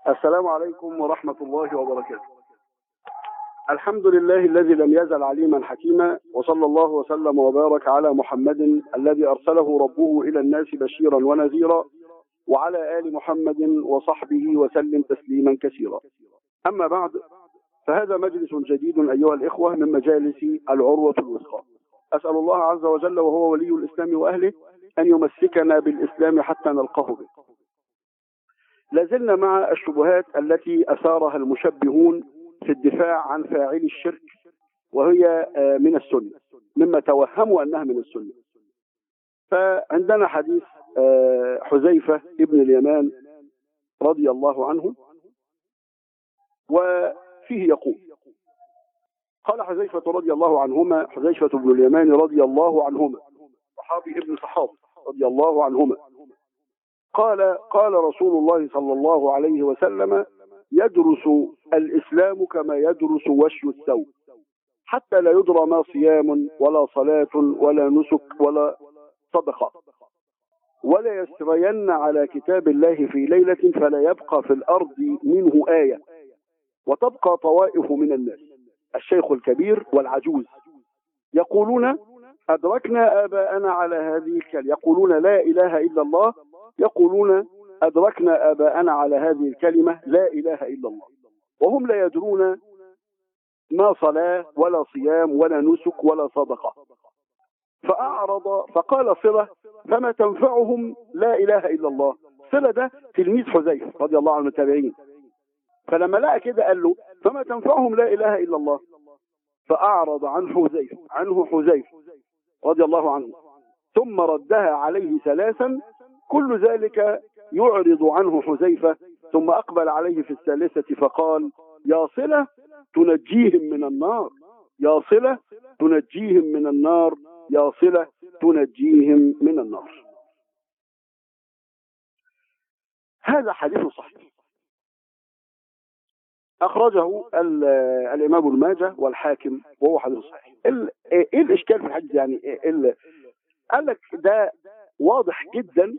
السلام عليكم ورحمة الله وبركاته الحمد لله الذي لم يزل عليما حكيما وصلى الله وسلم وبارك على محمد الذي أرسله ربه إلى الناس بشيرا ونذيرا وعلى آل محمد وصحبه وسلم تسليما كثيرا أما بعد فهذا مجلس جديد أيها الإخوة من مجالس العروة الوثقى أسأل الله عز وجل وهو ولي الإسلام وأهله أن يمسكنا بالإسلام حتى نلقاه به لازلنا مع الشبهات التي أثارها المشبهون في الدفاع عن فاعل الشرك وهي من السنة مما توهموا أنها من السنة فعندنا حديث حذيفة ابن اليمان رضي الله عنه وفيه يقول قال حذيفة رضي الله عنهما حذيفة بن اليمان رضي الله عنهما صحابي ابن صحابي رضي الله عنهما قال قال رسول الله صلى الله عليه وسلم يدرس الإسلام كما يدرس وشي الثوب حتى لا يدرى ما صيام ولا صلاة ولا نسك ولا صدقة ولا يسرين على كتاب الله في ليلة فلا يبقى في الأرض منه آية وتبقى طوائف من الناس الشيخ الكبير والعجوز يقولون أدركنا آباءنا على هذه الكلمة يقولون لا إله إلا الله يقولون أدركنا آباءنا على هذه الكلمة لا إله إلا الله وهم لا يدرون ما صلاة ولا صيام ولا نسك ولا صدقة فأعرض فقال صلة فما تنفعهم لا إله إلا الله صلة ده تلميذ حذيفة رضي الله عنه التابعين فلما لقى كده قال له فما تنفعهم لا إله إلا الله فأعرض عن حذيفة عنه حذيفة رضي الله عنه ثم ردها عليه ثلاثا كل ذلك يعرض عنه حذيفة ثم أقبل عليه في الثالثة فقال يا صلة تنجيهم من النار يا صلة تنجيهم من النار يا صلة تنجيهم من النار هذا حديث صحيح أخرجه الإمام الماجة والحاكم وهو حديث صحيح إيه الإشكال في الحديث يعني إيه قال لك ده واضح جدا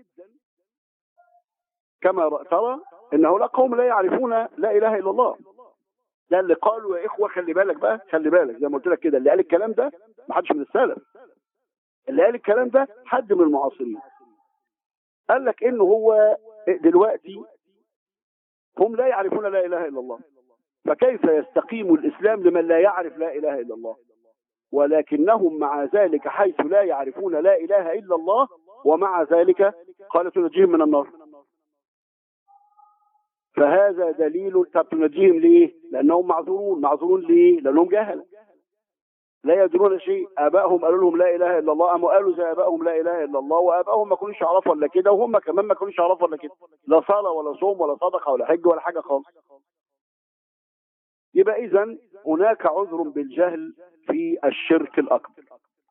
كما ترى ان هؤلاء قوم لا يعرفون لا اله الا الله ده اللي قالوا يا اخوه خلي بالك بقى خلي بالك زي ما قلت لك كده اللي قال الكلام ده ما حدش من السلف اللي قال الكلام ده حد من المعاصرين قال لك انه هو دلوقتي هم لا يعرفون لا اله الا الله فكيف يستقيم الاسلام لمن لا يعرف لا اله الا الله ولكنهم مع ذلك حيث لا يعرفون لا اله الا الله ومع ذلك قال تنجيهم من النار فهذا دليل طب تنجيهم ليه لانهم معذورون معذورون ليه لانهم جهل لا يدرون شيء ابائهم قالوا لهم لا اله الا الله قاموا قالوا زي ابائهم لا اله الا الله وابائهم ما كانوش يعرفوا الا كده وهم كمان ما كانوش يعرفوا الا كده لا صلاه ولا صوم ولا صدقه ولا حج ولا حاجه خالص يبقى اذا هناك عذر بالجهل في الشرك الاكبر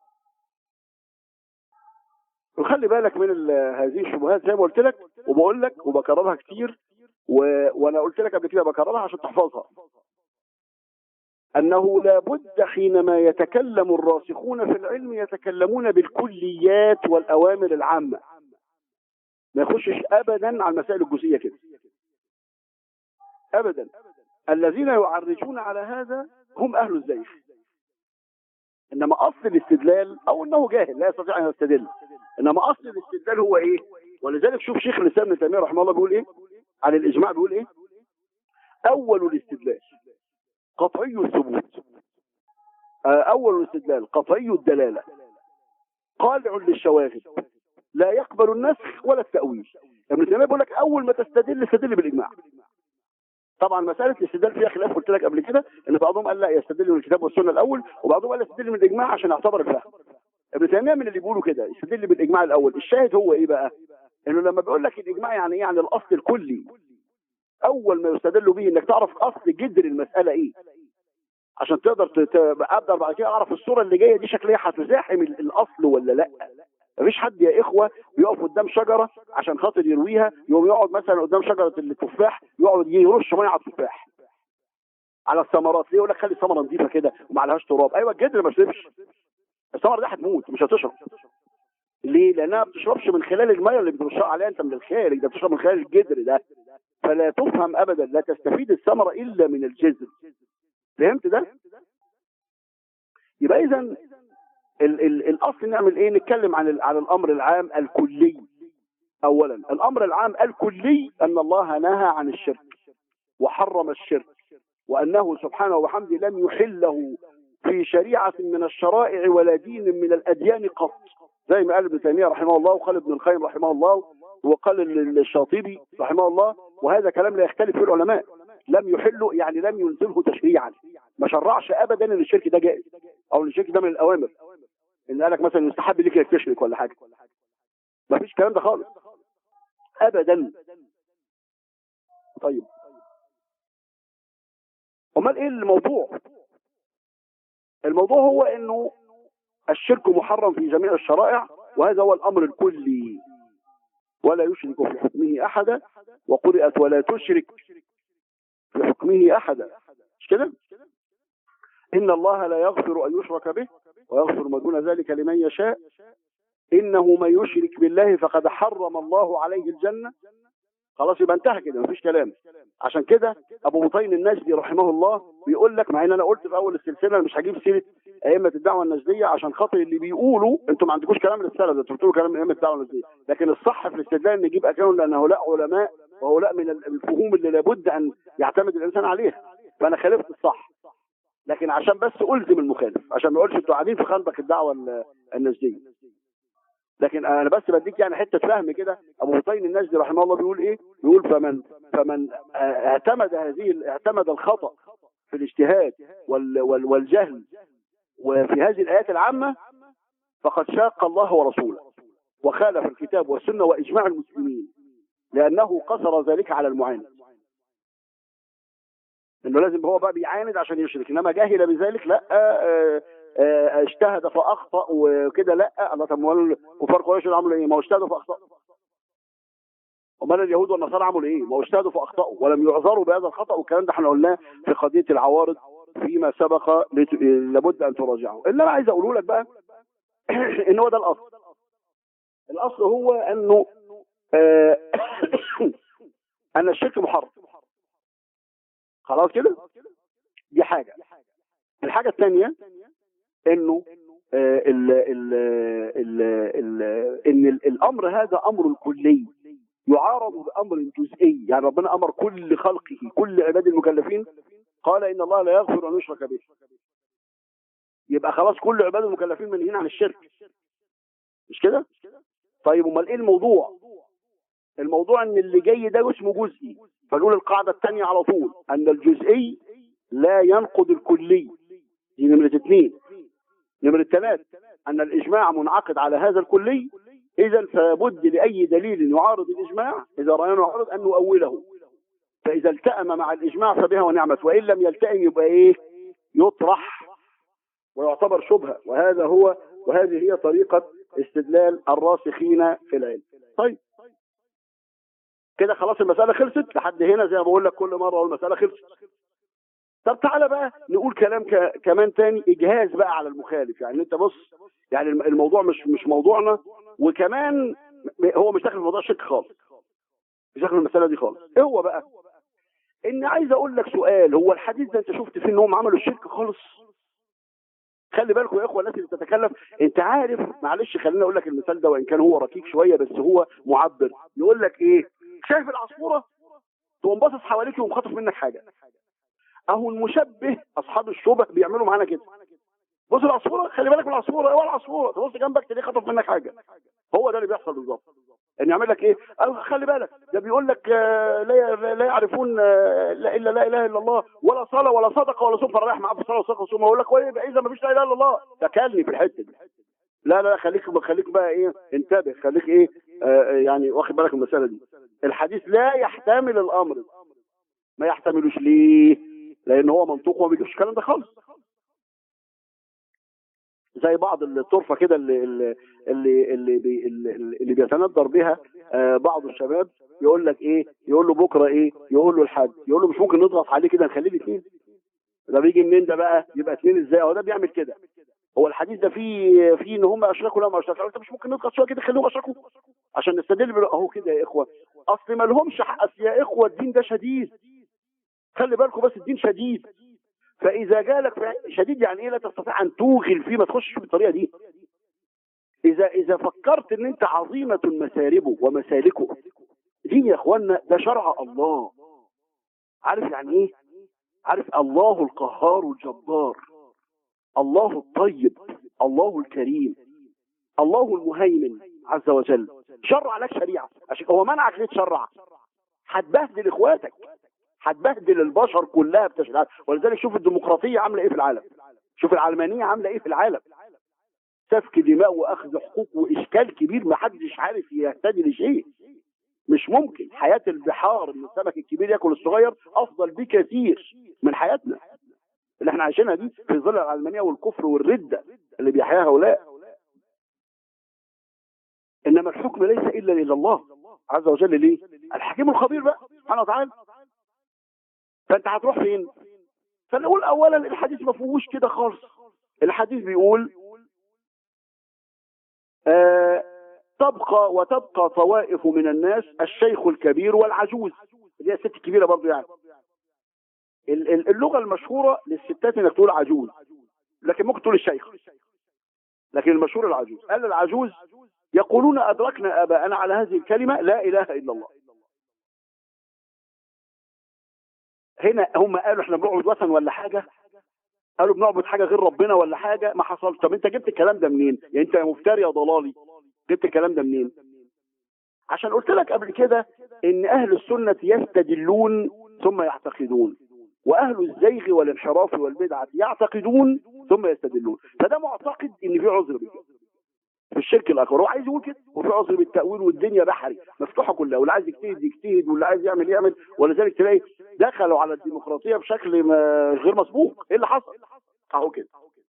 وخلي بالك من هذه الشبهات زي ما قلت لك وبقول لك وبكررها كتير و... وانا قلت لك قبل كده بكررها عشان تحفظها انه لابد حينما يتكلم الراسخون في العلم يتكلمون بالكليات والاوامر العامه ما يخشش ابدا على المسائل الجزئيه كده ابدا الذين يعرجون على هذا هم اهل الزيف انما اصل الاستدلال او انه جاهل لا يستطيع ان يستدل انما اصل الاستدلال هو ايه ولذلك شوف شيخ الاسلام ابن تيميه رحمه الله بيقول ايه عن الاجماع بيقول ايه اول الاستدلال قطعي الثبوت اول الاستدلال قطعي الدلاله قالع للشواهد لا يقبل النسخ ولا التاويل ابن تيميه بيقول لك اول ما تستدل استدل بالاجماع طبعا مساله الاستدلال فيها خلاف قلت لك قبل كده ان بعضهم قال لا يستدل من الكتاب والسنه الاول وبعضهم قال يستدل من الاجماع عشان يعتبر الفهم ابن تيميه من اللي بيقولوا كده يستدل بالاجماع الاول الشاهد هو ايه بقى انه لما بيقول لك الاجماع يعني ايه يعني الاصل الكلي اول ما يستدل به انك تعرف اصل جذر المساله ايه عشان تقدر اقدر بعد كده اعرف الصوره اللي جايه دي شكلها هتزاحم الاصل ولا لا مفيش حد يا اخوه بيقف قدام شجره عشان خاطر يرويها يقوم يقعد مثلا قدام شجره التفاح يقعد يرش ميه على التفاح على الثمرات ليه يقول لك خلي الثمره نظيفه كده وما عليهاش تراب ايوه الجدر ما يشربش الثمره دي هتموت مش هتشرب ليه؟ لانها ما بتشربش من خلال الميه اللي بترشها عليها انت من الخارج ده بتشرب من خلال الجدر ده فلا تفهم ابدا لا تستفيد الثمره الا من الجذر فهمت ده يبقى اذا ال ال الاصل نعمل ايه نتكلم عن ال- عن الامر العام الكلي اولا الامر العام الكلي ان الله نهى عن الشرك وحرم الشرك وانه سبحانه وبحمده لم يحله في شريعه من الشرائع ولا دين من الاديان قط زي ما قال ابن تيميه رحمه الله وقال ابن القيم رحمه الله وقال ال- الشاطبي رحمه الله وهذا كلام لا يختلف فيه العلماء لم يحله يعني لم ينزله تشريعا ما شرعش ابدا ان الشرك ده جائز او ان الشرك ده من الاوامر ان قالك مثلا يستحب ليك انك تشرك ولا حاجه ما فيش الكلام ده خالص ابدا طيب امال ايه الموضوع الموضوع هو انه الشرك محرم في جميع الشرائع وهذا هو الامر الكلي ولا يشرك في حكمه احدا وقرئت ولا تشرك في حكمه احدا مش كده ان الله لا يغفر ان يشرك به ويغفر ما دون ذلك لمن يشاء انه من يشرك بالله فقد حرم الله عليه الجنه خلاص يبقى انتهى كده مفيش كلام عشان كده ابو بطين النجدي رحمه الله بيقول لك مع ان انا قلت في اول السلسله أنا مش هجيب سيره ائمه الدعوه النجديه عشان خاطر اللي بيقولوا انتوا ما عندكوش كلام للسلف ده انتوا بتقولوا كلام ائمه الدعوه النجديه لكن الصح في الاستدلال ان نجيب اكلهم لان هؤلاء علماء وهؤلاء من الفهوم اللي لابد ان يعتمد الانسان عليها فانا خالفت الصح لكن عشان بس الزم المخالف عشان ما اقولش انتوا قاعدين في خندق الدعوه ال- النجديه لكن انا بس بديك يعني حته فهم كده ابو بطين النجدي رحمه الله بيقول ايه بيقول فمن فمن آه، اعتمد هذه اعتمد الخطا في الاجتهاد وال وال والجهل وفي هذه الايات العامه فقد شاق الله ورسوله وخالف الكتاب والسنه واجماع المسلمين لانه قصر ذلك على المعاند انه لازم هو بقى بيعاند عشان يشرك انما جهل بذلك لا آه، آه، اجتهد فاخطا وكده لا الله طب امال كفار قريش اللي عملوا ايه؟ ما هو اجتهدوا فاخطاوا امال اليهود والنصارى عملوا ايه؟ ما هو اجتهدوا فاخطاوا ولم يعذروا بهذا الخطا والكلام ده احنا قلناه في قضيه العوارض فيما سبق لت- لابد ان تراجعه اللي انا عايز اقوله لك بقى ان هو ده الاصل الاصل هو انه آه، ان الشرك محرم خلاص كده دي حاجه الحاجه الثانيه انه آه، ال ال ال ال ان ال- الامر هذا امر كلي يعارض بامر جزئي يعني ربنا امر كل خلقه كل عباد المكلفين قال ان الله لا يغفر ان يشرك به يبقى خلاص كل عباد المكلفين منهيين عن الشرك مش كده طيب امال ايه الموضوع الموضوع ان اللي جاي ده اسمه جزئي فنقول القاعده الثانيه على طول ان الجزئي لا ينقض الكلي دي نمره اثنين نمرة ثلاث أن الإجماع منعقد على هذا الكلي إذا فلابد لأي دليل يعارض الإجماع إذا رأينا يعارض أن نؤوله فإذا التأم مع الإجماع فبها ونعمت وإن لم يلتئم يبقى إيه يطرح ويعتبر شبهة وهذا هو وهذه هي طريقة استدلال الراسخين في العلم طيب كده خلاص المسألة خلصت لحد هنا زي ما بقول لك كل مرة المسألة خلصت طب تعالى بقى نقول كلام ك... كمان تاني اجهاز بقى على المخالف يعني انت بص يعني الم- الموضوع مش مش موضوعنا وكمان م- هو مش داخل في موضوع الشرك خالص مش داخل المساله دي خالص ايه هو بقى ان عايز اقول لك سؤال هو الحديث ده انت شفت فيه انهم عملوا الشرك خالص خلي بالكم يا اخوه الناس اللي بتتكلم انت عارف معلش خليني اقول لك المثال ده وان كان هو ركيك شويه بس هو معبر يقول لك ايه شايف العصفوره تقوم باصص حواليك يقوم خاطف منك حاجه اهو المشبه اصحاب الشبه بيعملوا معانا كده بص العصفوره خلي بالك من العصفوره اوعى العصفوره تبص جنبك تلاقيه خطف منك حاجه هو ده اللي بيحصل بالظبط ان يعمل لك ايه أو خلي بالك ده بيقول لك آه، لا لا- لا يعرفون آه، لا الا لا اله الا الله ولا صلاه ولا صدقه ولا صوم رايح معاه في الصلاه والصدقه والصوم يقول لك وإيه اذا ما فيش لا اله الا الله تكلني في الحته دي لا لا خليك خليك بقى ايه انتبه خليك ايه آه يعني واخد بالك من المساله دي الحديث لا يحتمل الامر ما يحتملوش ليه لان هو منطوق وما بيجيبش الكلام ده خالص زي بعض الطرفه كده اللي اللي اللي اللي, بي اللي, اللي بيتندر بها آه بعض الشباب يقول لك ايه يقول له بكره ايه يقول له الحد يقول له مش ممكن نضغط عليه كده نخليه الاثنين ده بيجي منين ده بقى يبقى اثنين ازاي هو ده بيعمل كده هو الحديث ده فيه فيه ان هم اشركوا لا ما اشركوا انت مش ممكن نضغط شويه كده خليهم اشركوا عشان نستدل بال- اهو كده يا اخوه اصل ما لهمش حق اصل يا اخوه الدين ده شديد خلي بالكم بس الدين شديد فاذا جالك في- شديد يعني ايه لا تستطيع ان توغل فيه ما تخشش بالطريقه دي اذا اذا فكرت ان انت عظيمه مساربه ومسالكه دين يا اخوانا ده شرع الله عارف يعني ايه عارف الله القهار الجبار الله الطيب الله الكريم الله المهيمن عز وجل شرع لك شريعه عشان هو منعك ليه تشرع هتبهدل اخواتك هتبهدل البشر كلها بتشريعات ولذلك شوف الديمقراطيه عامله ايه في العالم شوف العلمانيه عامله ايه في العالم سفك دماء واخذ حقوق واشكال كبير ما حدش عارف يهتدي لشيء مش ممكن حياه البحار ان السمك الكبير ياكل الصغير افضل بكثير من حياتنا اللي احنا عايشينها دي في ظل العلمانيه والكفر والرده اللي بيحياها هؤلاء انما الحكم ليس الا الى الله عز وجل ليه الحكيم الخبير بقى سبحانه وتعالى فانت هتروح فين فنقول اولا الحديث ما فيهوش كده خالص الحديث بيقول آه تبقى وتبقى طوائف من الناس الشيخ الكبير والعجوز اللي هي الست الكبيره برضه يعني ال- ال- اللغه المشهوره للستات انك تقول عجوز لكن ممكن تقول الشيخ لكن المشهور العجوز قال العجوز يقولون ادركنا اباءنا على هذه الكلمه لا اله الا الله هنا هم قالوا احنا بنعبد وثن ولا حاجه قالوا بنعبد حاجه غير ربنا ولا حاجه ما حصلش طب انت جبت الكلام ده منين يعني انت يا مفتري يا ضلالي جبت الكلام ده منين عشان قلت لك قبل كده ان اهل السنه يستدلون ثم يعتقدون واهل الزيغ والانحراف والبدعه يعتقدون ثم يستدلون فده معتقد ان في عذر بالكده في الشرك الاكبر هو عايز يقول كده وفي عذر بالتاويل والدنيا بحري مفتوحه كلها واللي عايز يجتهد يجتهد واللي عايز يعمل يعمل ولذلك تلاقي دخلوا على الديمقراطيه بشكل ما غير مسبوق ايه اللي حصل؟ اهو كده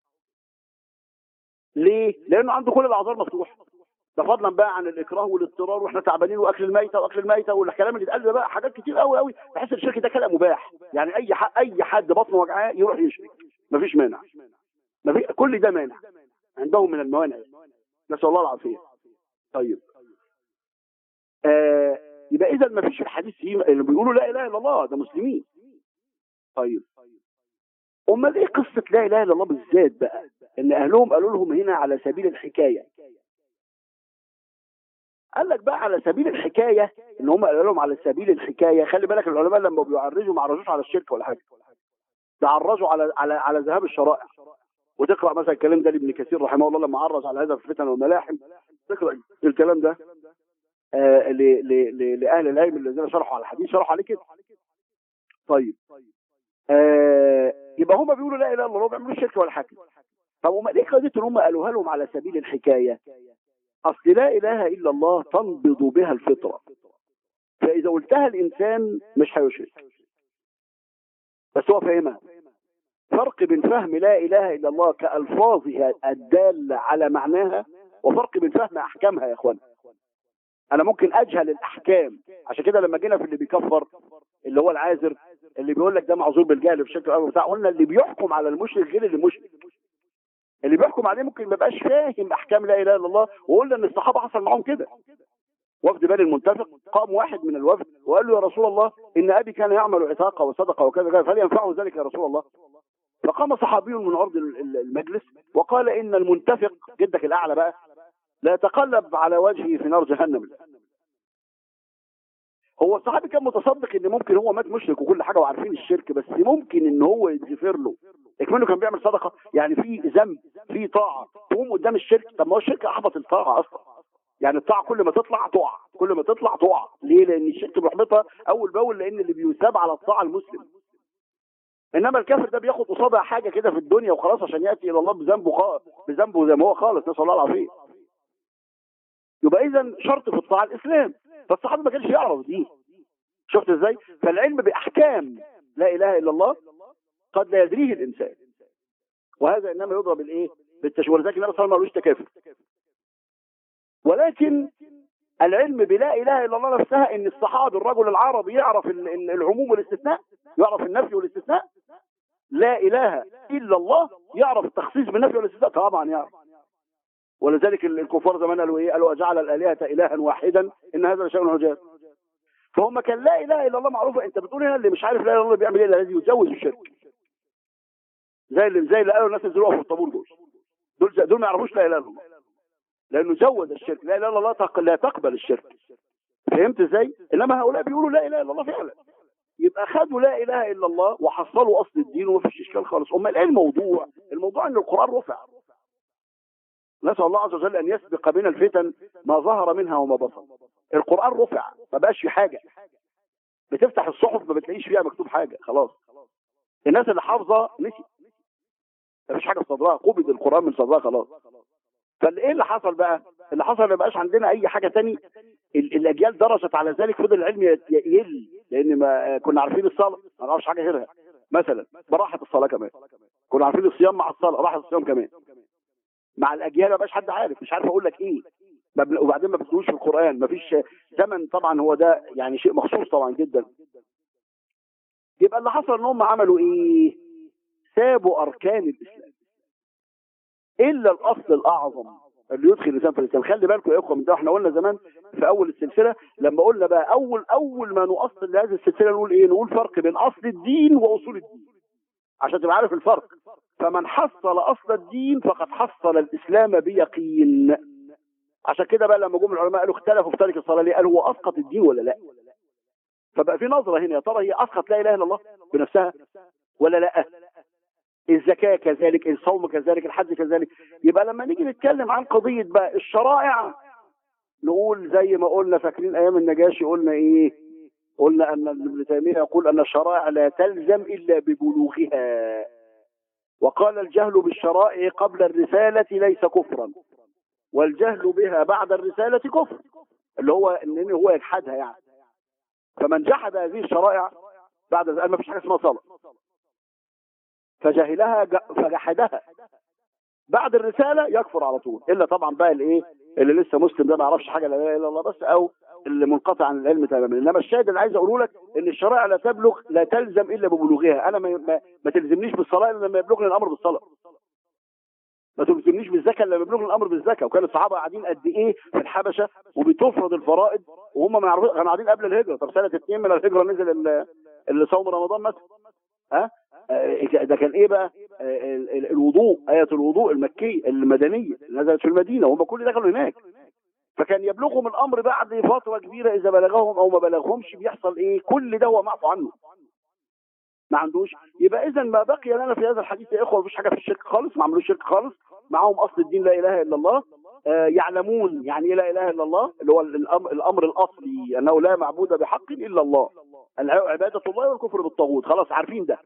ليه؟ لانه عنده كل الاعذار مفتوحه ده فضلا بقى عن الاكراه والاضطرار واحنا تعبانين واكل الميته واكل الميته والكلام اللي اتقال ده بقى حاجات كتير قوي قوي بحس الشرك ده كلام مباح يعني اي حد اي حد بطنه وجعاه يروح يشرك مفيش مانع مفيش كل ده مانع عندهم من الموانع نسال الله العافيه طيب آه يبقى اذا ما فيش في الحديث فيه اللي بيقولوا لا اله الا الله ده مسلمين طيب امال ايه قصه لا اله الا الله بالذات بقى ان اهلهم قالوا لهم هنا على سبيل الحكايه قال لك بقى على سبيل الحكايه ان هم قالوا لهم على سبيل الحكايه خلي بالك العلماء لما بيعرجوا ما عرجوش على الشرك ولا حاجه ده عرجوا على على على ذهاب الشرائع وتقرا مثلا الكلام ده لابن كثير رحمه الله لما عرج على هذا في الفتن والملاحم تقرا الكلام ده آه ل- ل- ل- لاهل العلم الذين شرحوا على الحديث شرحوا عليه كده طيب آه يبقى هم بيقولوا لا اله الا الله ما بيعملوش شرك ولا حاجه طب وما ليه قضيه ان هم قالوها لهم على سبيل الحكايه اصل لا اله الا الله تنبض بها الفطره فاذا قلتها الانسان مش هيشرك بس هو فاهمها فرق بين فهم لا اله الا الله كالفاظها الداله على معناها وفرق بين فهم احكامها يا اخوانا انا ممكن اجهل الاحكام عشان كده لما جينا في اللي بيكفر اللي هو العازر اللي بيقول لك ده معذور بالجهل بشكل او بتاع قلنا اللي بيحكم على المشرك غير اللي مشرك اللي بيحكم عليه ممكن ما يبقاش فاهم احكام لا اله الا الله وقلنا ان الصحابه حصل معاهم كده وفد بني المنتفق قام واحد من الوفد وقال له يا رسول الله ان ابي كان يعمل عتاقه وصدقه وكذا كذا فهل ينفعه ذلك يا رسول الله فقام صحابي من عرض ال- ال- المجلس وقال ان المنتفق جدك الاعلى بقى لا يتقلب على وجهه في نار جهنم هو الصحابي كان متصدق ان ممكن هو مات مشرك وكل حاجه وعارفين الشرك بس ممكن ان هو يتغفر له اكمنه كان بيعمل صدقه يعني في ذنب في طاعه تقوم قدام الشرك طب ما هو الشرك احبط الطاعه اصلا يعني الطاعه كل ما تطلع تقع كل ما تطلع تقع ليه لان الشرك بيحبطها اول باول لان اللي بيثاب على الطاعه المسلم انما الكافر ده بياخد قصادها حاجه كده في الدنيا وخلاص عشان ياتي الى الله بذنبه خالص بذنبه زي ما هو خالص نسال الله العافيه يبقى اذا شرط في الطاعه الاسلام فالصحابي ما كانش يعرف دي شفت ازاي فالعلم باحكام لا اله الا الله قد لا يدريه الانسان وهذا انما يضرب الايه بالتشويه ولذلك النبي صلى الله عليه وسلم ما قالوش تكافر ولكن العلم بلا اله الا الله نفسها ان الصحابي الرجل العربي يعرف ال- ال- العموم والاستثناء يعرف النفي والاستثناء لا اله الا الله يعرف التخصيص بالنفي والاستثناء طبعا يعرف ولذلك ال- الكفار زمان قالوا ايه قالوا اجعل الالهه الها واحدا ان هذا لشيء عجاب فهم كان لا اله الا الله معروفه انت بتقول هنا اللي مش عارف لا اله الا الله بيعمل ايه الذي يجوز الشرك زي اللي زي اللي قالوا الناس ينزلوا في الطابور دول دول دول ما يعرفوش لا اله الا الله لانه جوز الشرك لا اله الا الله تق- لا تقبل الشرك فهمت ازاي انما هؤلاء بيقولوا لا اله الا الله فعلا يبقى خدوا لا اله الا الله وحصلوا اصل الدين ومفيش اشكال خالص امال ايه الموضوع الموضوع ان القران رفع نسال الله عز وجل ان يسبق بنا الفتن ما ظهر منها وما بطن القران رفع ما بقاش في حاجه بتفتح الصحف ما بتلاقيش فيها مكتوب حاجه خلاص الناس اللي حافظه نسي مفيش حاجه في صدرها قبض القران من صدرها خلاص فايه اللي حصل بقى اللي حصل ما بقاش عندنا اي حاجه تاني ال- الاجيال درست على ذلك فضل العلم يت- يقل لان ما كنا عارفين الصلاه ما نعرفش حاجه غيرها مثلا براحه الصلاه كمان كنا عارفين الصيام مع الصلاه راحه الصيام كمان مع الاجيال ما بقاش حد عارف مش عارف اقول لك ايه ما بن- وبعدين ما بتقولوش في القران ما فيش زمن طبعا هو ده يعني شيء مخصوص طبعا جدا يبقى اللي حصل ان هم عملوا ايه سابوا اركان الاسلام الا الاصل الاعظم اللي يدخل الانسان في الاسلام خلي بالكم يا اخوه من ده احنا قلنا زمان في اول السلسله لما قلنا بقى اول اول ما نؤصل لهذه السلسله نقول ايه نقول فرق بين اصل الدين واصول الدين عشان تبقى عارف الفرق فمن حصل اصل الدين فقد حصل الاسلام بيقين عشان كده بقى لما جم العلماء قالوا اختلفوا في تارك الصلاه ليه قالوا هو اسقط الدين ولا لا فبقى في نظره هنا يا ترى هي اسقط لا اله الا الله بنفسها ولا لا الزكاه كذلك الصوم كذلك الحج كذلك يبقى لما نيجي نتكلم عن قضيه بقى الشرائع نقول زي ما قلنا فاكرين ايام النجاشي قلنا ايه قلنا ان ابن تيميه يقول ان الشرائع لا تلزم الا ببلوغها وقال الجهل بالشرائع قبل الرساله ليس كفرا والجهل بها بعد الرساله كفر اللي هو ان هو يجحدها يعني فمن جحد هذه الشرائع بعد ذلك ما فيش حاجه اسمها صلاه فجهلها ج- فجحدها بعد الرساله يكفر على طول الا طبعا بقى الايه اللي لسه مسلم ده ما يعرفش حاجه لا اله الا الله بس او اللي منقطع عن العلم تماما انما الشاهد اللي عايز اقوله لك ان الشرائع لا تبلغ لا تلزم الا ببلوغها انا ما, ما, ما تلزمنيش بالصلاه الا لما يبلغني الامر بالصلاه ما تلزمنيش بالزكاه الا لما يبلغني الامر بالزكاه وكان الصحابه قاعدين قد ايه في الحبشه وبتفرض الفرائض وهم ما يعرفوش كانوا قاعدين قبل الهجره طب سنه اثنين من الهجره نزل ال- اللي صوم رمضان مثلا ها آه، ده كان ايه بقى آه، ال- ال- الوضوء آية الوضوء المكية المدنية اللي نزلت في المدينة وهم كل دخلوا هناك فكان يبلغهم الأمر بعد فترة كبيرة إذا بلغهم أو ما بلغهمش بيحصل إيه كل ده هو معفو عنه ما عندوش يبقى إذا ما بقي لنا في هذا الحديث يا إخوة مفيش حاجة في الشرك خالص ما عملوش شرك خالص معاهم أصل الدين لا إله إلا الله آه، يعلمون يعني إيه لا إله إلا الله اللي هو الأمر, الأمر الأصلي أنه لا معبود بحق إلا الله الع- عبادة الله والكفر بالطاغوت خلاص عارفين ده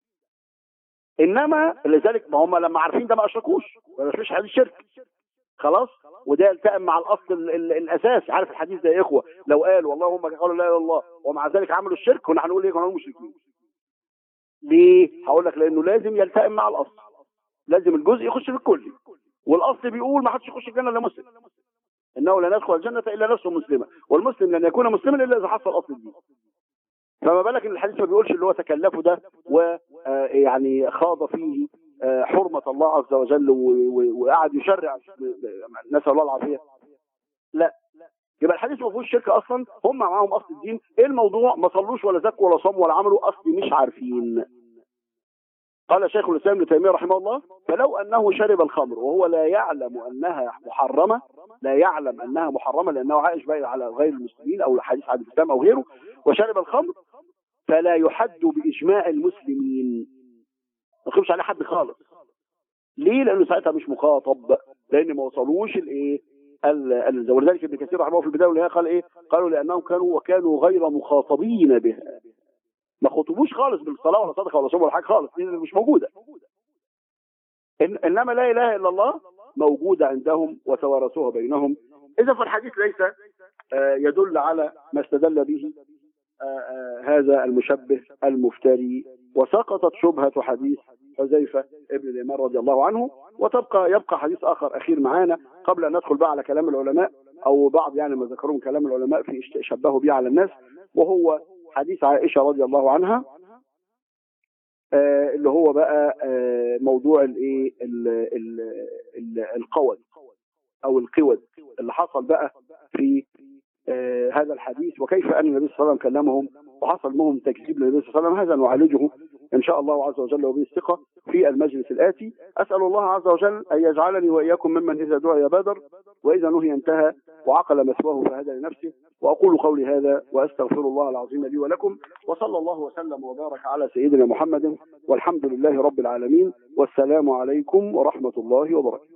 انما لذلك ما هم لما عارفين ده ما اشركوش ما فيش حديث شرك خلاص وده يلتئم مع الاصل ال ال الاساس عارف الحديث ده يا اخوه لو قالوا والله هم قالوا لا اله الا الله ومع ذلك عملوا الشرك كنا هنقول ايه كنا هنقول مشركين ليه هقول لك لانه لازم يلتئم مع الاصل لازم الجزء يخش في الكل والاصل بيقول ما حدش يخش الجنه الا مسلم انه لا يدخل الجنه الا نفسه مسلمه والمسلم لن يكون مسلما الا اذا حصل اصل الدين فما بالك ان الحديث ما بيقولش اللي هو تكلفه ده ويعني خاض فيه آه، حرمة الله عز وجل و- و- وقعد يشرع نسأل الله العافية لا يبقى الحديث ما فيهوش شرك اصلا هم معاهم اصل الدين ايه الموضوع ما صلوش ولا زكوا ولا صاموا ولا عملوا اصل مش عارفين قال شيخ الاسلام ابن تيميه رحمه الله فلو انه شرب الخمر وهو لا يعلم انها محرمه لا يعلم انها محرمه لانه عايش بقى على غير المسلمين او الحديث عن الاسلام او غيره وشرب الخمر فلا يحد باجماع المسلمين ما يخافش عليه حد خالص ليه لانه ساعتها مش مخاطب لان ما وصلوش الايه ال- ال- ولذلك ابن كثير رحمه الله في البدايه والنهايه قال ايه قالوا لانهم كانوا وكانوا غير مخاطبين بها ما خطبوش خالص بالصلاه ولا صدقه ولا صوم ولا حاجه خالص دي مش موجوده إن انما لا اله الا الله موجوده عندهم وتوارثوها بينهم اذا فالحديث ليس آه، يدل على ما استدل به آه، آه، هذا المشبه المفتري وسقطت شبهة حديث حذيفة ابن الإمام رضي الله عنه وتبقى يبقى حديث آخر أخير معانا قبل أن ندخل بقى على كلام العلماء أو بعض يعني ما ذكروا من كلام العلماء في اشت- شبهوا به على الناس وهو حديث عائشة رضي الله عنها آه، اللي هو بقى آه، موضوع الايه ال- ال- ال- القود او القود اللي حصل بقى في آه هذا الحديث وكيف أن النبي صلى الله عليه وسلم كلمهم وحصل منهم تكذيب للنبي صلى الله عليه وسلم هذا نعالجه إن شاء الله عز وجل وبه الثقة في المجلس الآتي أسأل الله عز وجل أن يجعلني وإياكم ممن إذا دعي بادر وإذا نهي انتهى وعقل مثواه فهدى لنفسه وأقول قولي هذا وأستغفر الله العظيم لي ولكم وصلى الله وسلم وبارك على سيدنا محمد والحمد لله رب العالمين والسلام عليكم ورحمة الله وبركاته